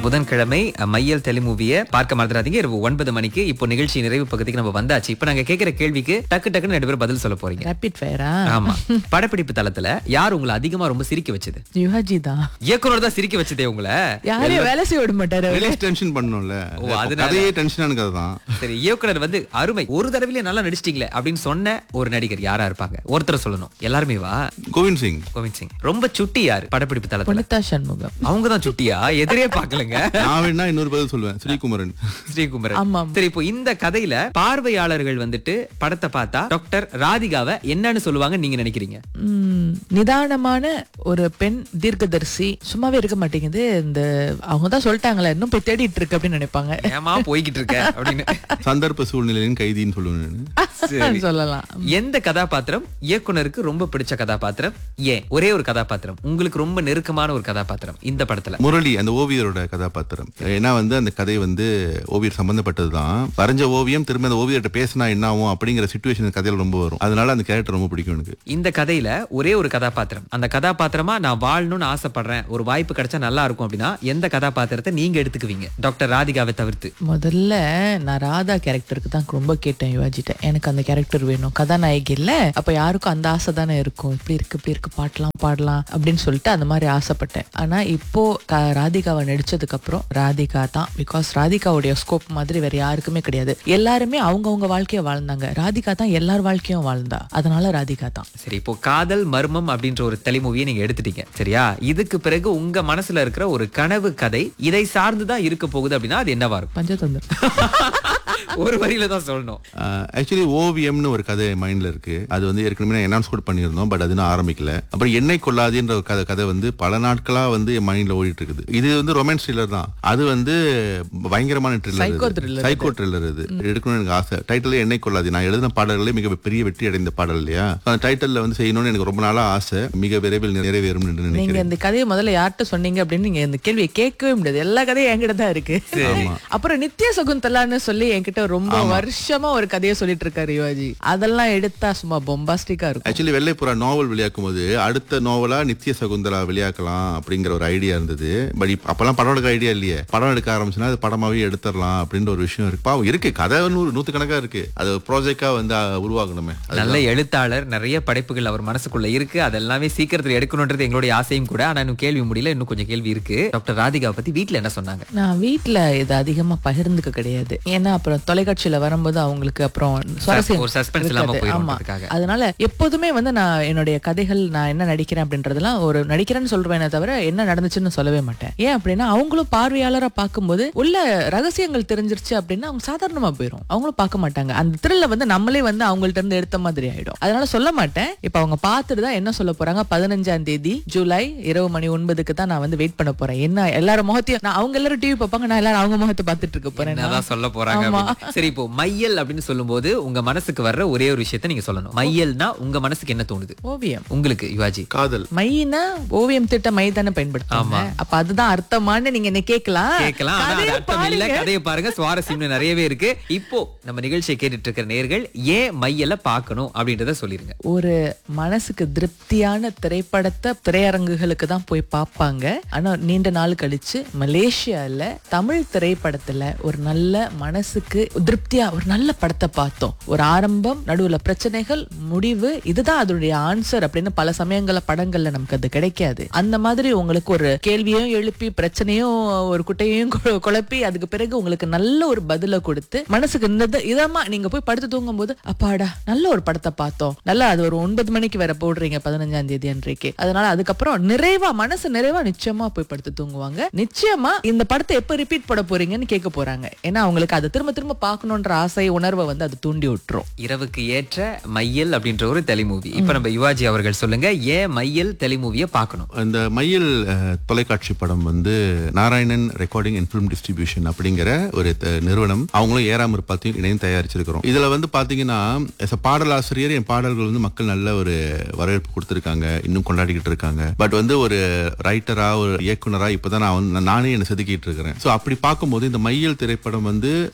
புதன்கிழமை அஹ், மையல் தெலிமூவிய பார்க்க மறந்துடாதீங்க இரவு ஒன்பது மணிக்கு இப்போ நிகழ்ச்சி நிறைவு பக்கத்துக்கு நம்ம வந்தாச்சு இப்போ நாங்க கேட்கிற கேள்விக்கு டக்கு டக்குன்னு ரெண்டு பேரும் பதில் சொல்ல போறீங்க ரேபிட் ஃபயரா ஆமா படப்பிடிப்பு தளத்துல யார் உங்களை அதிகமா ரொம்ப சிரிக்க வச்சது யுஹாஜி தான் இயக்குனர் தான் சிரிக்க வச்சதே உங்களை யாரையும் வேலை செய்ய விட மாட்டாரு அவரு. ரிலீஸ் டென்ஷன் பண்ணணும்ல ஓ, அதனால. கதையே டென்ஷனான கதை தான் சரி இயக்குனர் வந்து அருமை ஒரு தடவையிலே நல்லா நடிச்சிட்டீங்களே அப்படின்னு சொன்ன ஒரு நடிகர் யாரா இருப்பாங்க ஒருத்தர் சொல்லணும் எல்லாருமே வா கோவிந்த் சிங் கோவிந்த் சிங் ரொம்ப சுட்டி யாரு படப்பிடிப்பு தளத்துல புனிதா சண்முகம் அவங்க தான் சுட்டியா எதிரே பாக்கலங்க நான் வேணா இன்னொரு பதில் சொல்லுவேன் ஸ்ரீகுமரன் ஸ்ரீகுமரன் ஆமாம். சரி இப்போ இந்த கதையில பார்வையாளர்கள் வந்துட்டு படத்தை பார்த்தா டாக்டர் ராதிகாவை என்னன்னு சொல்லுவாங்க நீங்க நினைக்கிறீங்க ம், நிதானமான ஒரு பெண் தீர்க்கதரிசி சும்மாவே இருக்க மாட்டேங்குது இந்த அவங்க தான் சொல்லிட்டாங்களே இன்னும் போய் தேடிட்டு இருக்கு அப்படின்னு நினைப்பாங்க ஏமா போய்கிட்டு இருக்க அப்படின்னு சந்தர்ப்ப சூழ்நிலையின் கைதின்னு சொல்லுவேன் நானு. சொல்லலாம் எந்த கதாபாத்திரம் இயக்குனருக்கு ரொம்ப பிடிச்ச கதாபாத்திரம் ஏன் ஒரே ஒரு கதாபாத்திரம் உங்களுக்கு ரொம்ப நெருக்கமான ஒரு கதாபாத்திரம் இந்த படத்துல முரளி அந்த ஓவியரோட கதாபாத்திரம் ஏன்னா வந்து அந்த கதை வந்து ஓவியர் சம்பந்தப்பட்டது தான் வரைஞ்ச ஓவியம் திரும்ப அந்த ஓவியர்கிட்ட பேசினா என்ன ஆகும் அப்படிங்கிற சுச்சுவேஷன் கதையில ரொம்ப வரும் அதனால அந்த கேரக்டர் ரொம்ப பிடிக்கும் எனக்கு இந்த கதையில ஒரே ஒரு கதாபாத்திரம் அந்த கதாபாத்திரமா நான் வாழணும்னு ஆசைப்படுறேன் ஒரு வாய்ப்பு கிடைச்சா நல்லா இருக்கும் அப்படின்னா எந்த கதாபாத்திரத்தை நீங்க எடுத்துக்குவீங்க டாக்டர் ராதிகாவை தவிர்த்து முதல்ல நான் ராதா கேரக்டருக்கு தான் ரொம்ப கேட்டேன் யுவாஜிட்ட எனக்கு அந்த கேரக்டர் வேணும் கதாநாயகி இல்ல அப்ப யாருக்கும் அந்த ஆசை தானே இருக்கும் இப்படி இருக்கு இப்படி இருக்கு பாடலாம் பாடலாம் அப்படின்னு சொல்லிட்டு அந்த மாதிரி ஆசைப்பட்டேன் ஆனா இப்போ க- ராதிகாவை நடிச்சதுக்கு அப்புறம் ராதிகா தான் பிகாஸ் ராதிகாவுடைய ஸ்கோப் மாதிரி வேற யாருக்குமே கிடையாது எல்லாருமே அவங்கவங்க வாழ்க்கைய வாழ்ந்தாங்க ராதிகா தான் எல்லார் வாழ்க்கையும் வாழ்ந்தா அதனால ராதிகா தான் சரி இப்போ காதல் மர்மம் அப்படின்ற ஒரு தலைமூவியை நீங்க எடுத்துட்டீங்க சரியா இதுக்கு பிறகு உங்க மனசுல இருக்கிற ஒரு கனவு கதை இதை சார்ந்துதான் இருக்க போகுது அப்படின்னா அது என்னவா இருக்கும் பஞ்சதந்திரம் ஒரு வரியில தான் சொல்லணும் ஆக்சுவலி ஓவியம்னு ஒரு கதை மைண்ட்ல இருக்கு அது வந்து ஏற்கனவே அனௌன்ஸ் கூட பண்ணியிருந்தோம் பட் அது இன்னும் ஆரம்பிக்கல அப்புறம் எண்ணெய் கொள்ளாதுன்ற ஒரு கதை கதை வந்து பல நாட்களா வந்து என் மைண்ட்ல ஓடிட்டு இருக்குது இது வந்து ரொமான்ஸ் த்ரில்லர் தான் அது வந்து பயங்கரமான Psycho thriller thriller psycho thriller இது எடுக்கணும்னு எனக்கு ஆசை டைட்டில் எண்ணெய் கொள்ளாது நான் எழுதின பாடல்களே மிக பெரிய வெற்றி அடைந்த பாடல் இல்லையா அந்த டைட்டில்ல வந்து செய்யணும்னு எனக்கு ரொம்ப நாளா ஆசை மிக விரைவில் நிறைவேறும் என்று நீங்க நினைக்கிறேன் இந்த கதையை முதல்ல யார்கிட்ட சொன்னீங்க அப்படின்னு நீங்க இந்த கேள்வியை கேட்கவே முடியாது எல்லா கதையும் என்கிட்ட தான் இருக்கு அப்புறம் நித்ய சகுந்தலான்னு சொல்லி என்கிட்ட ரொம்ப வருஷமா ஒரு கதையை சொல்லிட்டு இருக்காரு யுவாஜி அதெல்லாம் எடுத்தா சும்மா பொம்பாஸ்டிக்கா இருக்கும் ஆக்சுவலி வெள்ளைப்புறா நாவல் வெளியாக்கும் போது அடுத்த நாவலா நித்திய சகுந்தலா வெளியாக்கலாம் அப்படிங்கிற ஒரு ஐடியா இருந்தது பட் இப்ப அப்பெல்லாம் படம் எடுக்க ஐடியா இல்லையே படம் எடுக்க ஆரம்பிச்சுன்னா அது படமாவே எடுத்துடலாம் அப்படின்ற ஒரு விஷயம் இருக்கு பாவம் இருக்கு கதை நூறு நூத்துக்கணக்கா இருக்கு அது ப்ராஜெக்டா வந்து அஹ், உருவாக்கணுமே அது நல்ல எழுத்தாளர் நிறைய படைப்புகள் அவர் மனசுக்குள்ள இருக்கு அதெல்லாமே சீக்கிரத்துல எடுக்கணும்ன்றது எங்களுடைய ஆசையும் கூட ஆனா இன்னும் கேள்வி முடியல இன்னும் கொஞ்சம் கேள்வி இருக்கு டாக்டர் ராதிகாவை பத்தி வீட்ல என்ன சொன்னாங்க நான் வீட்ல இது அதிகமா பகிர்ந்துக்க கிடையாது ஏன்னா அப்புறம் தொலைக்காட்சியில வரும்போது அவங்களுக்கு அப்புறம் சுவாரஸ்யம் ஒரு suspense இல்லாம இருக்காது. போயிரும்ன்றதுக்காக. ஆமா அதனால எப்போதுமே வந்து நான் என்னுடைய கதைகள் நான் என்ன நடிக்கிறேன் அப்படின்றதெல்லாம் ஒரு நடிக்கிறேன்னு சொல்றேனே தவிர என்ன நடந்துச்சுன்னு சொல்லவே மாட்டேன் ஏன் அப்படின்னா அவங்களும் பார்வையாளரா பார்க்கும்போது உள்ள ரகசியங்கள் தெரிஞ்சிருச்சு அப்படின்னா அவங்க சாதாரணமா போயிடும் அவங்களும் பார்க்க மாட்டாங்க அந்த த்ரில்ல வந்து நம்மளே வந்து அவங்கள்ட்ட இருந்து எடுத்த மாதிரி ஆயிடும் அதனால சொல்ல மாட்டேன் இப்ப அவங்க பார்த்துட்டு தான் என்ன சொல்ல போறாங்க பதினஞ்சாம் தேதி ஜூலை இரவு மணி ஒன்பதுக்கு தான் நான் வந்து வெயிட் பண்ண போறேன் என்ன எல்லாரும் முகத்தையும் நான் அவங்க எல்லாரும் டிவி பார்ப்பாங்க நான் எல்லாரும் அவங்க முகத்தை பார்த்துட்டு இருக்க போறேன் என்னதான் சொல்ல போறாங்க ஆமா. அப்படின்னு. சரி இப்போ மையல் அப்படின்னு சொல்லும்போது உங்க மனசுக்கு வர்ற ஒரே ஒரு விஷயத்த நீங்க சொல்லணும் மையல்னா உங்க மனசுக்கு என்ன தோணுது ஓவியம் உங்களுக்கு யுவாஜி காதல் மைனா ஓவியம் திட்ட மை தானே பயன்படுத்தாங்க அப்ப அதுதான் அர்த்தமானு நீங்க என்ன கேட்கலாம் கேட்கலாம் ஆனா அது கதையை அர்த்தம் இல்ல பாருங்க. கதையை பாருங்க சுவாரஸ்யம் நிறையவே இருக்கு இப்போ நம்ம நிகழ்ச்சியை கேட்டுட்டு இருக்கிற நேர்கள் ஏன் மையல பார்க்கணும் அப்படின்றத சொல்லிருங்க ஒரு மனசுக்கு திருப்தியான திரைப்படத்தை திரையரங்குகளுக்கு தான் போய் பார்ப்பாங்க ஆனா நீண்ட நாள் கழிச்சு மலேசியால தமிழ் திரைப்படத்துல ஒரு நல்ல மனசுக்கு திருப்தியா ஒரு நல்ல படத்தை பார்த்தோம் ஒரு ஆரம்பம் நடுவுல பிரச்சனைகள் முடிவு இதுதான் அதனுடைய ஆன்சர் அப்படின்னு பல சமயங்கள்ல படங்கள்ல நமக்கு அது கிடைக்காது அந்த மாதிரி உங்களுக்கு ஒரு கேள்வியும் எழுப்பி பிரச்சனையும் ஒரு குட்டையும் கு- குழப்பி அதுக்கு பிறகு உங்களுக்கு நல்ல ஒரு பதிலை கொடுத்து மனசுக்கு இந்த இதமா நீங்க போய் படுத்து தூங்கும் போது அப்பாடா நல்ல ஒரு படத்தை பார்த்தோம் நல்லா அது ஒரு ஒன்பது மணிக்கு வேற போடுறீங்க பதினஞ்சாம் தேதி அன்றைக்கு அதனால அதுக்கப்புறம் நிறைவா மனசு நிறைவா நிச்சயமா போய் படுத்து தூங்குவாங்க நிச்சயமா இந்த படத்தை எப்ப ரிப்பீட் பண்ண போறீங்கன்னு கேட்க போறாங்க ஏன்னா அவங்களுக்கு அதை திரும்ப திரும்ப பார்க்கணுன்ற ஆசை உணர்வை வந்து அது தூண்டி விட்டுரும் இரவுக்கு ஏற்ற மையல் அப்படின்ற ஒரு தெலிமூவி இப்ப நம்ம யுவாஜி அவர்கள் சொல்லுங்க ஏன் மையல் தெலிமூவியை பார்க்கணும் அந்த மையல் அஹ், தொலைக்காட்சி படம் வந்து Narayanan recording and film distribution அப்படிங்கிற ஒரு த- நிறுவனம் அவங்களும் ஏறாமர் பார்த்தையும் இணைந்து தயாரிச்சிருக்கிறோம் இதுல வந்து பாத்தீங்கன்னா as a பாடலாசிரியர் என் பாடல்கள் வந்து மக்கள் நல்ல ஒரு வரவேற்பு கொடுத்திருக்காங்க இன்னும் கொண்டாடிக்கிட்டு இருக்காங்க பட் வந்து ஒரு ரைட்டரா ஒரு இயக்குனரா இப்பதான் நான் வந்து நானே என்ன செதுக்கிட்டு இருக்கிறேன் சோ அப்படி பார்க்கும்போது இந்த மையல் திரைப்படம் வந்து என்னோட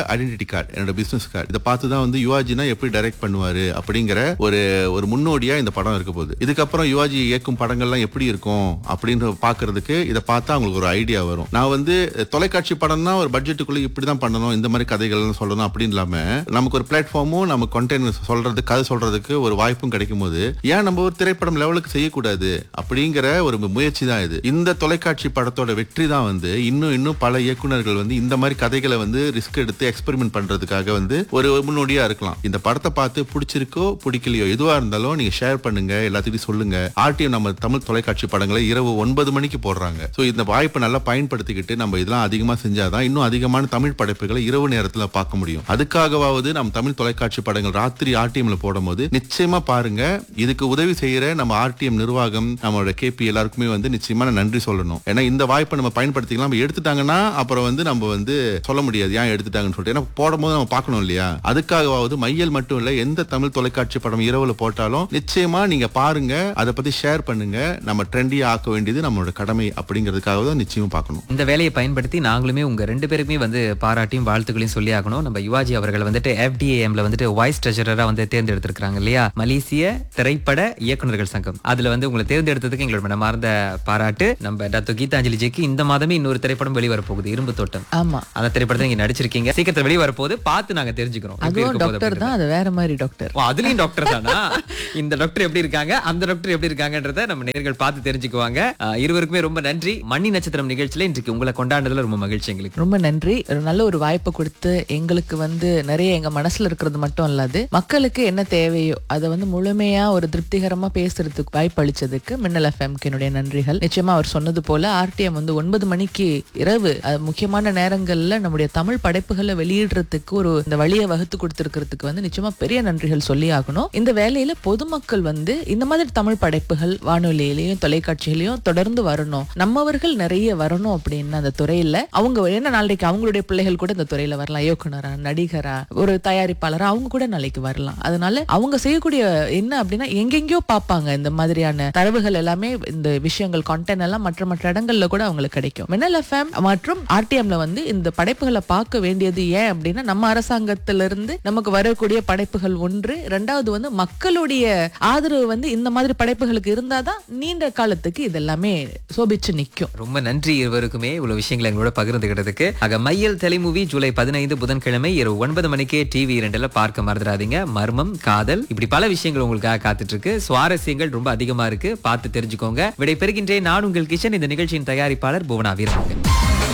ஐடென்டிட்டி கார்டு என்னோட பிசினஸ் கார்டு இதை பார்த்து தான் வந்து யுவாஜினா எப்படி டைரக்ட் பண்ணுவாரு அப்படிங்கிற ஒரு ஒரு முன்னோடியா இந்த படம் இருக்க போகுது இதுக்கப்புறம் யுவாஜி இயக்கும் படங்கள்லாம் எப்படி இருக்கும் அப்படின்னு பாக்குறதுக்கு இதை பார்த்தா அவங்களுக்கு ஒரு ஐடியா வரும் நான் வந்து தொலைக்காட்சி படம்னா ஒரு பட்ஜெட்டுக்குள்ள இப்படி தான் பண்ணணும் இந்த மாதிரி கதைகள் சொல்லணும் அப்படின்னு இல்லாம நமக்கு ஒரு பிளாட்ஃபார்மும் நம்ம கண்டென்ட் சொல்றது கதை சொல்றதுக்கு ஒரு வாய்ப்பும் கிடைக்கும் போது ஏன் நம்ம ஒரு திரைப்படம் லெவலுக்கு செய்யக்கூடாது அப்படிங்கிற ஒரு முயற்சி தான் இது இந்த தொலைக்காட்சி படத்தோட வெற்றி தான் வந்து இன்னும் இன்னும் பல இயக்குனர்கள் வந்து இந்த மாதிரி கதைகளை வந்து ரிஸ்க் எடுத்து எக்ஸ்பெரிமெண்ட் பண்றதுக்காக வந்து ஒரு முன்னோடியா இருக்கலாம் இந்த படத்தை பார்த்து பிடிச்சிருக்கோ பிடிக்கலையோ எதுவா இருந்தாலும் நீங்க ஷேர் பண்ணுங்க எல்லாத்துக்கிட்டையும் சொல்லுங்க ஆர்டிஎம் நம்ம தமிழ் தொலைக்காட்சி படங்களை இரவு ஒன்பது மணிக்கு போடுறாங்க சோ இந்த வாய்ப்பை நல்லா பயன்படுத்திக்கிட்டு நம்ம இதெல்லாம் அதிகமா செஞ்சாதான் இன்னும் அதிகமான தமிழ் படைப்புகளை இரவு நேரத்துல பார்க்க முடியும் அதுக்காகவாவது நம்ம தமிழ் தொலைக்காட்சி படங்கள் ராத்திரி ஆர்டிஎம்ல போடும்போது நிச்சயமா பாருங்க இதுக்கு உதவி செய்யற நம்ம ஆர்டிஎம் நிர்வாகம் நம்மளோட கேபி எல்லாருக்குமே வந்து நிச்சயமா நான் நன்றி சொல்லணும் ஏன்னா இந்த வாய்ப்பை நம்ம பயன்படுத்திக்கலாம் நம்ம எடுத்துட்டாங்கன்னா அப்புறம் வந்து நம்ம வந்து சொல்ல முடியாது ஏன் எடுத்துட்டாங்கன்னு சொல்லிட்டு ஏன்னா போடும்போது நம்ம பார்க்கணும் இல்லையா அதுக்காகவாவது மையல் மட்டும் இல்ல எந்த தமிழ் தொலைக்காட்சி படம் இரவுல போட்டாலும் நிச்சயமா நீங்க பாருங்க அதை பத்தி ஷேர் பண்ணுங்க நம்ம ட்ரெண்டியா ஆக்க வேண்டியது நம்மளோட கடமை அப்படிங்கிறதுக்காக தான் நிச்சயமா பார்க்கணும் இந்த வேலையை பயன்படுத்தி நாங்களுமே உங்க ரெண்டு பேருக்குமே வந்து பாராட்டியும் வாழ்த்துக்களையும் சொல்லி ஆகணும் நம்ம யுவாஜி அவர்கள் வந்துட்டு எஃப்டிஏஎம்ல வந்துட்டு வைஸ் ட்ரெஷரரா வந்து தேர்ந்தெடுத்திருக்காங்க இல்லையா மலேசிய திரைப்பட இயக்குனர்கள் சங்கம் அதுல வந்து உங்களை தேர்ந்தெடுத்ததுக்கு எங்களோட மனமார்ந்த பாராட்டு நம்ம டாக்டர் கீதாஞ்சலி ஜிக்கு இந்த மாதமே இன்னொரு திரைப்படம் வெளிவர போகுது இரும்பு தோட்டம் ஆமா அந்த திரைப்படத்தை நீங்க நடிச்சிருக்கீங்க சீக்கிரத்துல வெளியே வரப்போது பார்த்து நாங்க தெரிஞ்சுக்கிறோம் எப்படி அதுவும் இருக்க போகுது டாக்டர் தான் அது வேற மாதிரி டாக்டர் ஓ, அதுலயும் டாக்டர் தானா இந்த டாக்டர் எப்படி இருக்காங்க அந்த டாக்டர் எப்படி இருக்காங்கன்றத நம்ம நேர்கள் பார்த்து தெரிஞ்சுக்குவாங்க அஹ், இருவருக்குமே ரொம்ப நன்றி மண்ணி நட்சத்திரம் நிகழ்ச்சியில இன்றைக்கு உங்களை கொண்டாடுறதுல ரொம்ப மகிழ்ச்சி எங்களுக்கு ரொம்ப நன்றி ஒரு நல்ல ஒரு வாய்ப்பை கொடுத்து எங்களுக்கு வந்து நிறைய எங்க மனசுல இருக்கிறது மட்டும் இல்லாது மக்களுக்கு என்ன தேவையோ அதை வந்து முழுமையா ஒரு திருப்திகரமா பேசுறதுக்கு வாய்ப்பு அளிச்சதுக்கு மின்னல் எஃப்எம்க்கு என்னுடைய நன்றிகள் நிச்சயமா அவர் சொன்னது போல ஆர்டிஎம் வந்து ஒன்பது மணிக்கு இரவு அது முக்கியமான நேரங்கள்ல நம்முடைய தமிழ் படைப்புகளை வெளியிடுறதுக்கு ஒரு இந்த வழியை வகுத்து கொடுத்திருக்கிறதுக்கு வந்து நிச்சயமா பெரிய நன்றிகள் சொல்லி ஆகணும் இந்த வேலையில பொதுமக்கள் வந்து இந்த மாதிரி தமிழ் படைப்புகள் வானொலியிலையும் தொலைக்காட்சியிலையும் தொடர்ந்து வரணும் நம்மவர்கள் நிறைய வரணும் அப்படின்னு அந்த துறையில அவங்க என்ன நாளைக்கு அவங்களுடைய பிள்ளைகள் கூட இந்த துறையில வரலாம் இயக்குனரா நடிகரா ஒரு தயாரிப்பாளரா அவங்க கூட நாளைக்கு வரலாம் அதனால அவங்க செய்யக்கூடிய என்ன அப்படின்னா எங்கெங்கயோ பார்ப்பாங்க இந்த மாதிரியான தரவுகள் எல்லாமே இந்த விஷயங்கள் கான்டென்ட் எல்லாம் மற்ற மற்ற இடங்கள்ல கூட அவங்களுக்கு கிடைக்கும் மின்னல் எஃப்எம் மற்றும் ஆர்டிஎம்ல வந்து இந்த படைப்புகளை பார்க்க வேண்டியது ஏன் அப்படின்னா நம்ம அரசாங்கத்திலிருந்து நமக்கு வரக்கூடிய படைப்புகள் ஒன்று ரெண்டாவது வந்து மக்களுடைய ஆதரவு வந்து இந்த மாதிரி படைப்புகளுக்கு இருந்தாதான் நீண்ட காலத்துக்கு இதெல்லாமே சோபிச்சு நிக்கும் ரொம்ப நன்றி இருவருக்குமே இவ்வளவு விஷயங்களை எங்களோட பகிர்ந்துகிட்டதுக்கு ஆக மையல் தெலிமூவி ஜூலை பதினைந்து புதன்கிழமை இரவு ஒன்பது மணிக்கே டிவி இரண்டுல பார்க்க மறந்துடாதீங்க மர்மம் காதல் இப்படி பல விஷயங்கள் உங்களுக்காக காத்துட்டு இருக்கு சுவாரஸ்யங்கள் ரொம்ப அதிகமா இருக்கு பார்த்து தெரிஞ்சுக்கோங்க விடை பெறுகின்றேன் நான் உங்கள் கிஷன் இந்த நிகழ்ச்சியின் தயாரிப்பாளர் புவனா வீரமங்கன்